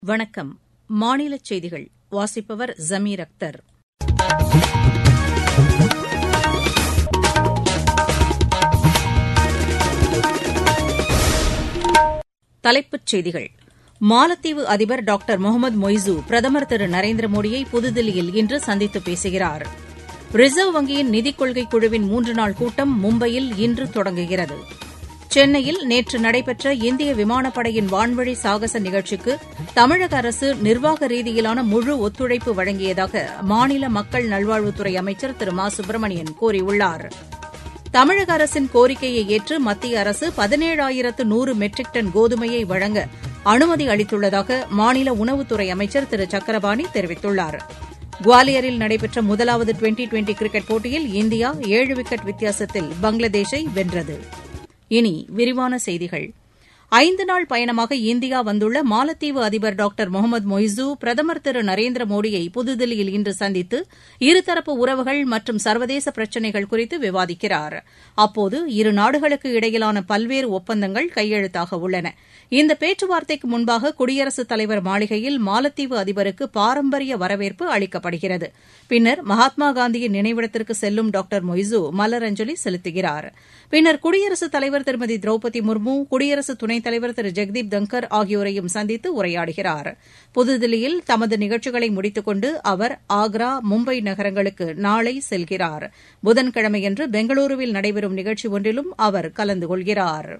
வணக்கம் மாநிலச் செய்திகள் வாசிப்பவர் ஜமீர் அக்தர் தலைப்புச் செய்திகள் மாலத்தீவு அதிபர் டாக்டர் முகமது மொய்சு பிரதமர் திரு நரேந்திர மோடியை புதுதில்லியில் இன்று சந்தித்து பேசுகிறார் ரிசர்வ் வங்கியின் நிதிக் கொள்கை குழுவின் மூன்று நாள் கூட்டம் மும்பையில் இன்று தொடங்குகிறது சென்னையில் நேற்று நடைபெற்ற இந்திய விமானப்படையின் வான்வழி சாகச நிகழ்ச்சிக்கு தமிழக அரசு நிர்வாக ரீதியிலான முழு ஒத்துழைப்பு வழங்கியதாக மாநில மக்கள் நல்வாழ்வுத்துறை அமைச்சர் திரு மா சுப்பிரமணியன் கூறியுள்ளார் தமிழக அரசின் கோரிக்கையை ஏற்று மத்திய அரசு பதினேழாயிரத்து நூறு மெட்ரிக் டன் கோதுமையை வழங்க அனுமதி அளித்துள்ளதாக மாநில உணவுத்துறை அமைச்சர் திரு சக்கரபாணி தெரிவித்துள்ளார் குவாலியரில் நடைபெற்ற முதலாவது டுவெண்டி டுவெண்டி கிரிக்கெட் போட்டியில் இந்தியா ஏழு விக்கெட் வித்தியாசத்தில் பங்களாதேஷை வென்றது இனி விரிவான செய்திகள் ஐந்து நாள் பயணமாக இந்தியா வந்துள்ள மாலத்தீவு அதிபர் டாக்டர் முகமது மொய்சு பிரதமர் திரு நரேந்திர மோடியை புதுதில்லியில் இன்று சந்தித்து இருதரப்பு உறவுகள் மற்றும் சர்வதேச பிரச்சினைகள் குறித்து விவாதிக்கிறார் அப்போது இரு நாடுகளுக்கு இடையிலான பல்வேறு ஒப்பந்தங்கள் கையெழுத்தாக உள்ளன இந்த பேச்சுவார்த்தைக்கு முன்பாக குடியரசுத் தலைவர் மாளிகையில் மாலத்தீவு அதிபருக்கு பாரம்பரிய வரவேற்பு அளிக்கப்படுகிறது பின்னர் மகாத்மா காந்தியின் நினைவிடத்திற்கு செல்லும் டாக்டர் மொய்சு மலரஞ்சலி செலுத்துகிறார் பின்னர் குடியரசுத் தலைவர் திருமதி திரௌபதி முர்மு குடியரசு துணைத் தலைவர் திரு ஜெக்தீப் தங்கர் ஆகியோரையும் சந்தித்து உரையாடுகிறார் புதுதில்லியில் தமது நிகழ்ச்சிகளை முடித்துக் கொண்டு அவர் ஆக்ரா மும்பை நகரங்களுக்கு நாளை செல்கிறார் புதன்கிழமையன்று பெங்களூருவில் நடைபெறும் நிகழ்ச்சி ஒன்றிலும் அவர் கலந்து கொள்கிறார்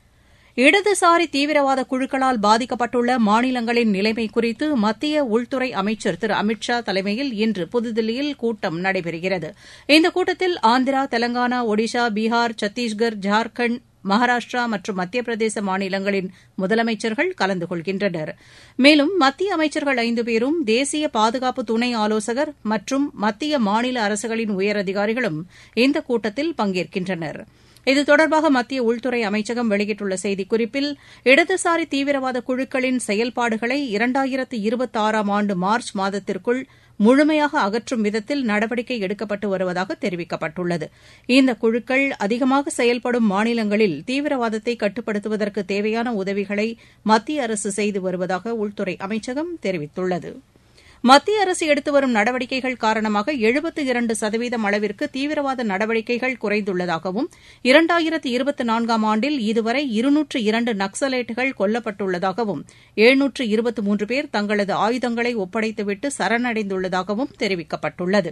இடதுசாரி தீவிரவாத குழுக்களால் பாதிக்கப்பட்டுள்ள மாநிலங்களின் நிலைமை குறித்து மத்திய உள்துறை அமைச்சர் திரு அமித் ஷா தலைமையில் இன்று புதுதில்லியில் கூட்டம் நடைபெறுகிறது இந்த கூட்டத்தில் ஆந்திரா தெலங்கானா ஒடிஷா பீகார் சத்தீஸ்கர் ஜார்க்கண்ட் மகாராஷ்டிரா மற்றும் மத்திய பிரதேச மாநிலங்களின் முதலமைச்சர்கள் கலந்து கொள்கின்றனர் மேலும் மத்திய அமைச்சர்கள் ஐந்து பேரும் தேசிய பாதுகாப்பு துணை ஆலோசகர் மற்றும் மத்திய மாநில அரசுகளின் உயரதிகாரிகளும் இந்த கூட்டத்தில் பங்கேற்கின்றனர் இது தொடர்பாக மத்திய உள்துறை அமைச்சகம் வெளியிட்டுள்ள செய்திக்குறிப்பில் இடதுசாரி தீவிரவாத குழுக்களின் செயல்பாடுகளை இரண்டாயிரத்து இருபத்தாறாம் ஆண்டு மார்ச் மாதத்திற்குள் முழுமையாக அகற்றும் விதத்தில் நடவடிக்கை எடுக்கப்பட்டு வருவதாக தெரிவிக்கப்பட்டுள்ளது இந்த குழுக்கள் அதிகமாக செயல்படும் மாநிலங்களில் தீவிரவாதத்தை கட்டுப்படுத்துவதற்கு தேவையான உதவிகளை மத்திய அரசு செய்து வருவதாக உள்துறை அமைச்சகம் தெரிவித்துள்ளது மத்திய அரசு எடுத்து வரும் நடவடிக்கைகள் காரணமாக எழுபத்து இரண்டு சதவீதம் அளவிற்கு தீவிரவாத நடவடிக்கைகள் குறைந்துள்ளதாகவும் இரண்டாயிரத்து இருபத்தி நான்காம் ஆண்டில் இதுவரை இருநூற்று இரண்டு நக்சலைட்டுகள் கொல்லப்பட்டுள்ளதாகவும் எழுநூற்று இருபத்து மூன்று பேர் தங்களது ஆயுதங்களை ஒப்படைத்துவிட்டு சரணடைந்துள்ளதாகவும் தெரிவிக்கப்பட்டுள்ளது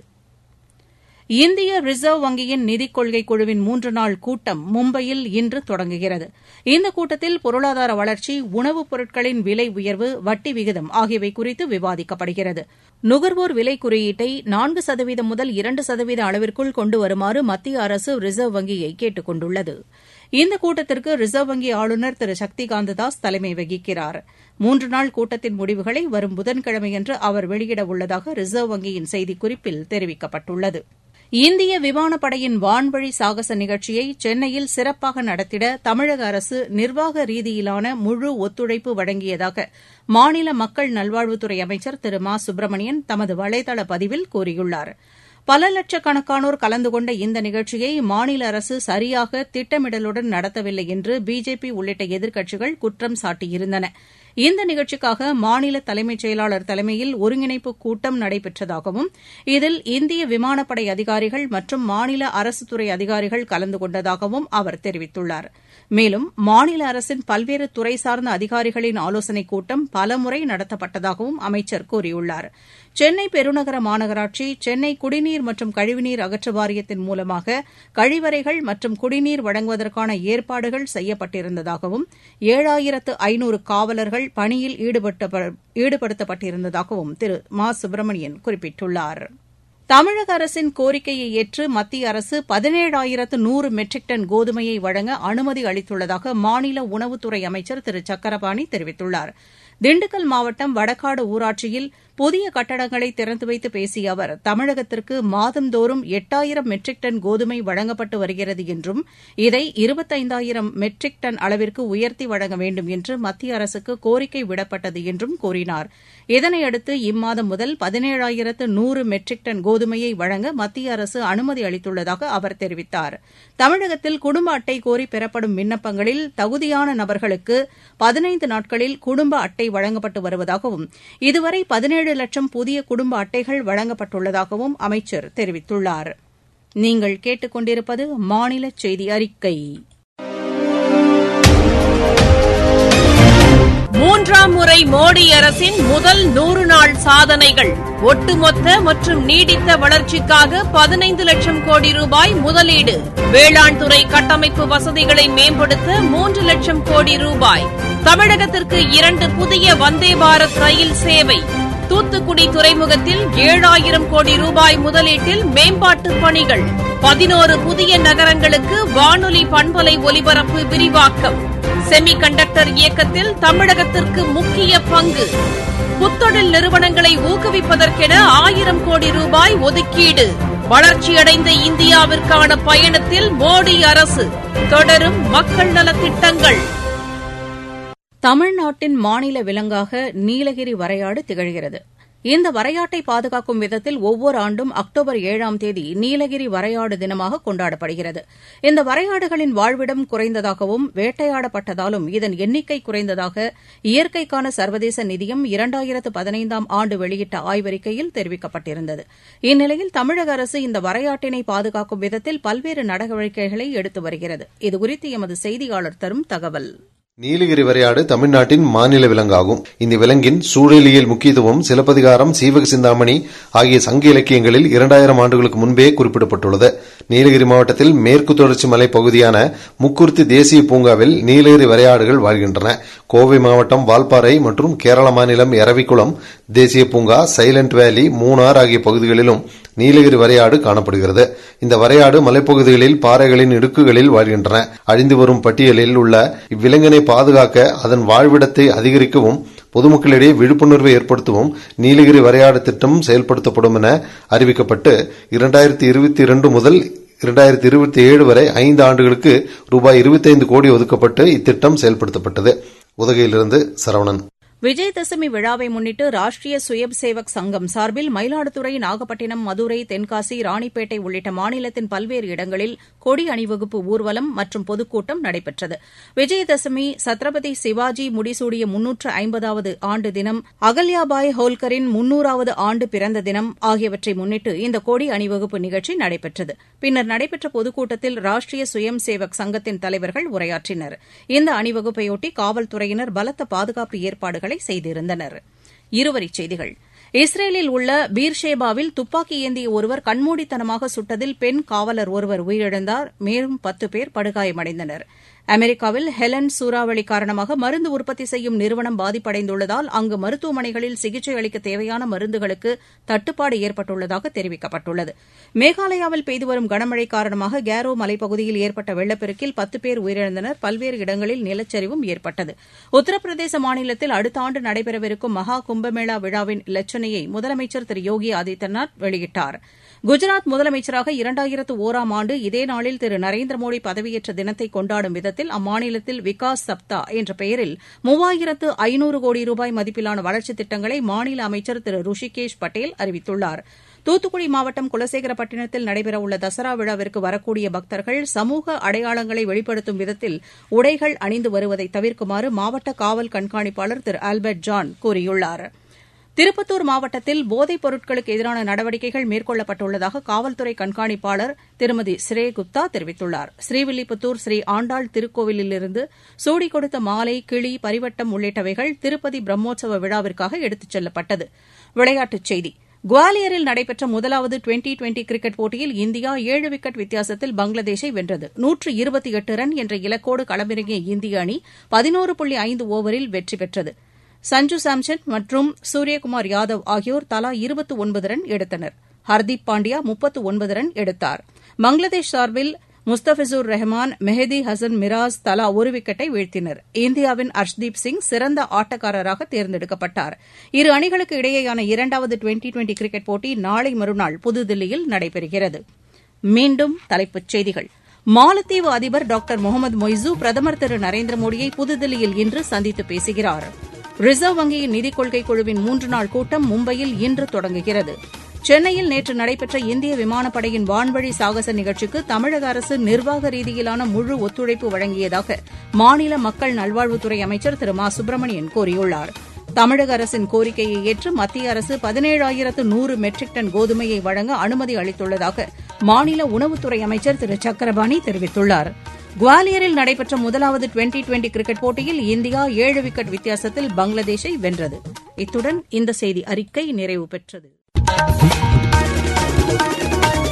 இந்திய ரிசர்வ் வங்கியின் நிதிக் கொள்கை குழுவின் மூன்று நாள் கூட்டம் மும்பையில் இன்று தொடங்குகிறது இந்த கூட்டத்தில் பொருளாதார வளர்ச்சி உணவுப் பொருட்களின் விலை உயர்வு வட்டி விகிதம் ஆகியவை குறித்து விவாதிக்கப்படுகிறது நுகர்வோர் விலை குறியீட்டை நான்கு சதவீதம் முதல் இரண்டு சதவீத அளவிற்குள் கொண்டு வருமாறு மத்திய அரசு ரிசர்வ் வங்கியை கேட்டுக் கொண்டுள்ளது இந்த கூட்டத்திற்கு ரிசர்வ் வங்கி ஆளுநர் திரு சக்திகாந்த தாஸ் தலைமை வகிக்கிறார் மூன்று நாள் கூட்டத்தின் முடிவுகளை வரும் புதன்கிழமையன்று அவர் வெளியிட உள்ளதாக ரிசர்வ் வங்கியின் செய்திக்குறிப்பில் தெரிவிக்கப்பட்டுள்ளது இந்திய விமானப்படையின் வான்வழி சாகச நிகழ்ச்சியை சென்னையில் சிறப்பாக நடத்திட தமிழக அரசு நிர்வாக ரீதியிலான முழு ஒத்துழைப்பு வழங்கியதாக மாநில மக்கள் நல்வாழ்வுத்துறை அமைச்சர் திரு மா சுப்பிரமணியன் தமது வலைதள பதிவில் கூறியுள்ளார் பல லட்சக்கணக்கானோர் கலந்து கொண்ட இந்த நிகழ்ச்சியை மாநில அரசு சரியாக திட்டமிடலுடன் நடத்தவில்லை என்று பிஜேபி உள்ளிட்ட எதிர்க்கட்சிகள் குற்றம் சாட்டியிருந்தன இந்த நிகழ்ச்சிக்காக மாநில தலைமைச் செயலாளர் தலைமையில் ஒருங்கிணைப்பு கூட்டம் நடைபெற்றதாகவும் இதில் இந்திய விமானப்படை அதிகாரிகள் மற்றும் மாநில அரசுத்துறை அதிகாரிகள் கலந்து கொண்டதாகவும் அவர் தெரிவித்துள்ளார் மேலும் மாநில அரசின் பல்வேறு துறை சார்ந்த அதிகாரிகளின் ஆலோசனைக் கூட்டம் பலமுறை நடத்தப்பட்டதாகவும் அமைச்சர் கூறியுள்ளார் சென்னை பெருநகர மாநகராட்சி சென்னை குடிநீர் மற்றும் கழிவுநீர் அகற்று வாரியத்தின் மூலமாக கழிவறைகள் மற்றும் குடிநீர் வழங்குவதற்கான ஏற்பாடுகள் செய்யப்பட்டிருந்ததாகவும் ஏழாயிரத்து ஐநூறு காவலர்கள் பணியில் ஈடுபடுத்தப்பட்டிருந்ததாகவும் திரு மா சுப்பிரமணியன் குறிப்பிட்டுள்ளார் தமிழக அரசின் கோரிக்கையை ஏற்று மத்திய அரசு பதினேழாயிரத்து நூறு மெட்ரிக் டன் கோதுமையை வழங்க அனுமதி அளித்துள்ளதாக மாநில உணவுத்துறை அமைச்சர் திரு சக்கரபாணி தெரிவித்துள்ளார் திண்டுக்கல் மாவட்டம் வடகாடு ஊராட்சியில் புதிய கட்டடங்களை திறந்து வைத்து பேசிய அவர் தமிழகத்திற்கு மாதந்தோறும் எட்டாயிரம் மெட்ரிக் டன் கோதுமை வழங்கப்பட்டு வருகிறது என்றும் இதை இருபத்தைந்தாயிரம் மெட்ரிக் டன் அளவிற்கு உயர்த்தி வழங்க வேண்டும் என்று மத்திய அரசுக்கு கோரிக்கை விடப்பட்டது என்றும் கூறினார் இதனையடுத்து இம்மாதம் முதல் பதினேழாயிரத்து நூறு மெட்ரிக் டன் கோதுமையை வழங்க மத்திய அரசு அனுமதி அளித்துள்ளதாக அவர் தெரிவித்தார் தமிழகத்தில் குடும்ப அட்டை கோரி பெறப்படும் விண்ணப்பங்களில் தகுதியான நபர்களுக்கு பதினைந்து நாட்களில் குடும்ப அட்டை வழங்கப்பட்டு வருவதாகவும் இதுவரை பதினேழு லட்சம் புதிய குடும்ப அட்டைகள் வழங்கப்பட்டுள்ளதாகவும் அமைச்சர் தெரிவித்துள்ளார் நீங்கள் கேட்டுக்கொண்டிருப்பது மாநில செய்தி அறிக்கை மூன்றாம் முறை மோடி அரசின் முதல் நூறு நாள் சாதனைகள் ஒட்டுமொத்த மற்றும் நீடித்த வளர்ச்சிக்காக பதினைந்து லட்சம் கோடி ரூபாய் முதலீடு வேளாண் துறை கட்டமைப்பு வசதிகளை மேம்படுத்த மூன்று லட்சம் கோடி ரூபாய் தமிழகத்திற்கு இரண்டு புதிய வந்தே பாரத் ரயில் சேவை தூத்துக்குடி துறைமுகத்தில் ஏழாயிரம் கோடி ரூபாய் முதலீட்டில் மேம்பாட்டு பணிகள் பதினோரு புதிய நகரங்களுக்கு வானொலி பண்பலை ஒலிபரப்பு விரிவாக்கம் செமி கண்டக்டர் இயக்கத்தில் தமிழகத்திற்கு முக்கிய பங்கு புத்தொழில் நிறுவனங்களை ஊக்குவிப்பதற்கென ஆயிரம் கோடி ரூபாய் ஒதுக்கீடு வளர்ச்சியடைந்த இந்தியாவிற்கான பயணத்தில் மோடி அரசு தொடரும் மக்கள் நலத்திட்டங்கள் தமிழ்நாட்டின் மாநில விலங்காக நீலகிரி வரையாடு திகழ்கிறது இந்த வரையாட்டை பாதுகாக்கும் விதத்தில் ஒவ்வொரு ஆண்டும் அக்டோபர் ஏழாம் தேதி நீலகிரி வரையாடு தினமாக கொண்டாடப்படுகிறது இந்த வரையாடுகளின் வாழ்விடம் குறைந்ததாகவும் வேட்டையாடப்பட்டதாலும் இதன் எண்ணிக்கை குறைந்ததாக இயற்கைக்கான சர்வதேச நிதியம் இரண்டாயிரத்து பதினைந்தாம் ஆண்டு வெளியிட்ட ஆய்வறிக்கையில் தெரிவிக்கப்பட்டிருந்தது இந்நிலையில் தமிழக அரசு இந்த வரையாட்டினை பாதுகாக்கும் விதத்தில் பல்வேறு நடவடிக்கைகளை எடுத்து வருகிறது இதுகுறித்து எமது செய்தியாளர் தரும் தகவல் நீலகிரி வரையாடு தமிழ்நாட்டின் மாநில விலங்காகும் இந்த விலங்கின் சூழலியல் முக்கியத்துவம் சிலப்பதிகாரம் சீவக சிந்தாமணி ஆகிய சங்க இலக்கியங்களில் இரண்டாயிரம் ஆண்டுகளுக்கு முன்பே குறிப்பிடப்பட்டுள்ளது நீலகிரி மாவட்டத்தில் மேற்கு தொடர்ச்சி மலை பகுதியான முக்குர்த்தி தேசிய பூங்காவில் நீலகிரி வரையாடுகள் வாழ்கின்றன கோவை மாவட்டம் வால்பாறை மற்றும் கேரள மாநிலம் எரவிக்குளம் தேசிய பூங்கா சைலண்ட் வேலி மூணார் ஆகிய பகுதிகளிலும் நீலகிரி வரையாடு காணப்படுகிறது இந்த வரையாடு மலைப்பகுதிகளில் பாறைகளின் இடுக்குகளில் வாழ்கின்றன அழிந்து வரும் பட்டியலில் உள்ள இவ்விலங்கினை பாதுகாக்க அதன் வாழ்விடத்தை அதிகரிக்கவும் பொதுமக்களிடையே விழிப்புணர்வை ஏற்படுத்தவும் நீலகிரி வரையாடு திட்டம் செயல்படுத்தப்படும் என அறிவிக்கப்பட்டு இரண்டாயிரத்தி இருபத்தி இரண்டு முதல் இரண்டாயிரத்தி இருபத்தி ஏழு வரை ஐந்து ஆண்டுகளுக்கு ரூபாய் இருபத்தைந்து கோடி ஒதுக்கப்பட்டு இத்திட்டம் செயல்படுத்தப்பட்டது உதகையிலிருந்து சரவணன் விஜயதசமி விழாவை முன்னிட்டு ராஷ்டிரிய சுயம் சேவக் சங்கம் சார்பில் மயிலாடுதுறை நாகப்பட்டினம் மதுரை தென்காசி ராணிப்பேட்டை உள்ளிட்ட மாநிலத்தின் பல்வேறு இடங்களில் கொடி அணிவகுப்பு ஊர்வலம் மற்றும் பொதுக்கூட்டம் நடைபெற்றது விஜயதசமி சத்ரபதி சிவாஜி முடிசூடிய முன்னூற்று ஐம்பதாவது ஆண்டு தினம் அகல்யாபாய் ஹோல்கரின் முன்னூறாவது ஆண்டு பிறந்த தினம் ஆகியவற்றை முன்னிட்டு இந்த கொடி அணிவகுப்பு நிகழ்ச்சி நடைபெற்றது பின்னர் நடைபெற்ற பொதுக்கூட்டத்தில் ராஷ்டிரிய சுயம் சேவக் சங்கத்தின் தலைவர்கள் உரையாற்றினர் இந்த அணிவகுப்பையொட்டி காவல்துறையினர் பலத்த பாதுகாப்பு ஏற்பாடுகளை செய்திருந்தனர் இருவரிச் செய்திகள் இஸ்ரேலில் உள்ள பீர்ஷேபாவில் துப்பாக்கி ஏந்திய ஒருவர் கண்மூடித்தனமாக சுட்டதில் பெண் காவலர் ஒருவர் உயிரிழந்தார் மேலும் பத்து பேர் படுகாயமடைந்தனர் அமெரிக்காவில் ஹெலன் சூறாவளி காரணமாக மருந்து உற்பத்தி செய்யும் நிறுவனம் பாதிப்படைந்துள்ளதால் அங்கு மருத்துவமனைகளில் சிகிச்சை அளிக்க தேவையான மருந்துகளுக்கு தட்டுப்பாடு ஏற்பட்டுள்ளதாக தெரிவிக்கப்பட்டுள்ளது மேகாலயாவில் பெய்து வரும் கனமழை காரணமாக கேரோ மலைப்பகுதியில் ஏற்பட்ட வெள்ளப்பெருக்கில் பத்து பேர் உயிரிழந்தனர் பல்வேறு இடங்களில் நிலச்சரிவும் ஏற்பட்டது உத்தரப்பிரதேச மாநிலத்தில் அடுத்த ஆண்டு நடைபெறவிருக்கும் மகா கும்பமேளா விழாவின் இலச்சினையை முதலமைச்சர் திரு யோகி ஆதித்யநாத் வெளியிட்டார் குஜராத் முதலமைச்சராக இரண்டாயிரத்து ஒராம் ஆண்டு இதே நாளில் திரு நரேந்திர மோடி பதவியேற்ற தினத்தை கொண்டாடும் விதத்தில் அம்மாநிலத்தில் விகாஸ் சப்தா என்ற பெயரில் மூவாயிரத்து ஐநூறு கோடி ரூபாய் மதிப்பிலான வளர்ச்சித் திட்டங்களை மாநில அமைச்சர் திரு ருஷிகேஷ் பட்டேல் அறிவித்துள்ளார் தூத்துக்குடி மாவட்டம் குலசேகரப்பட்டினத்தில் நடைபெறவுள்ள தசரா விழாவிற்கு வரக்கூடிய பக்தர்கள் சமூக அடையாளங்களை வெளிப்படுத்தும் விதத்தில் உடைகள் அணிந்து வருவதை தவிர்க்குமாறு மாவட்ட காவல் கண்காணிப்பாளர் திரு ஆல்பர்ட் ஜான் கூறியுள்ளாா் திருப்பத்தூர் மாவட்டத்தில் போதைப் பொருட்களுக்கு எதிரான நடவடிக்கைகள் மேற்கொள்ளப்பட்டுள்ளதாக காவல்துறை கண்காணிப்பாளர் திருமதி ஸ்ரே குப்தா தெரிவித்துள்ளார் ஸ்ரீவில்லிபுத்தூர் ஸ்ரீ ஆண்டாள் திருக்கோவிலிலிருந்து சூடி கொடுத்த மாலை கிளி பரிவட்டம் உள்ளிட்டவைகள் திருப்பதி பிரம்மோற்சவ விழாவிற்காக எடுத்துச் செல்லப்பட்டது விளையாட்டுச் செய்தி குவாலியரில் நடைபெற்ற முதலாவது டுவெண்டி டுவெண்டி கிரிக்கெட் போட்டியில் இந்தியா ஏழு விக்கெட் வித்தியாசத்தில் பங்களாதேஷை வென்றது நூற்று இருபத்தி எட்டு ரன் என்ற இலக்கோடு களமிறங்கிய இந்திய அணி பதினோரு புள்ளி ஐந்து ஓவரில் வெற்றி பெற்றது சஞ்சு சாம்சன் மற்றும் சூரியகுமார் யாதவ் ஆகியோர் தலா இருபத்து ஒன்பது ரன் எடுத்தனர் ஹர்தீப் பாண்டியா முப்பத்து ஒன்பது ரன் எடுத்தார் பங்களாதேஷ் சார்பில் முஸ்தபிசூர் ரஹ்மான் மெஹதி ஹசன் மிராஸ் தலா ஒரு விக்கெட்டை வீழ்த்தினர் இந்தியாவின் அர்ஷ்தீப் சிங் சிறந்த ஆட்டக்காரராக தேர்ந்தெடுக்கப்பட்டார் இரு அணிகளுக்கு இடையேயான இரண்டாவது டுவெண்டி டுவெண்டி கிரிக்கெட் போட்டி நாளை மறுநாள் புதுதில்லியில் நடைபெறுகிறது மீண்டும் தலைப்புச் செய்திகள் மாலத்தீவு அதிபர் டாக்டர் முகமது மொய்சு பிரதமர் திரு நரேந்திர மோடியை புதுதில்லியில் இன்று சந்தித்து பேசுகிறார் ரிசர்வ் வங்கியின் நிதிக் கொள்கை குழுவின் மூன்று நாள் கூட்டம் மும்பையில் இன்று தொடங்குகிறது சென்னையில் நேற்று நடைபெற்ற இந்திய விமானப்படையின் வான்வழி சாகச நிகழ்ச்சிக்கு தமிழக அரசு நிர்வாக ரீதியிலான முழு ஒத்துழைப்பு வழங்கியதாக மாநில மக்கள் நல்வாழ்வுத்துறை அமைச்சர் திரு மா சுப்பிரமணியன் கூறியுள்ளார் தமிழக அரசின் கோரிக்கையை ஏற்று மத்திய அரசு பதினேழாயிரத்து நூறு மெட்ரிக் டன் கோதுமையை வழங்க அனுமதி அளித்துள்ளதாக மாநில உணவுத்துறை அமைச்சர் திரு சக்கரபாணி தெரிவித்துள்ளார் குவாலியரில் நடைபெற்ற முதலாவது டுவெண்டி டுவெண்டி கிரிக்கெட் போட்டியில் இந்தியா ஏழு விக்கெட் வித்தியாசத்தில் பங்களாதேஷை வென்றது இத்துடன் இந்த செய்தி அறிக்கை நிறைவு பெற்றது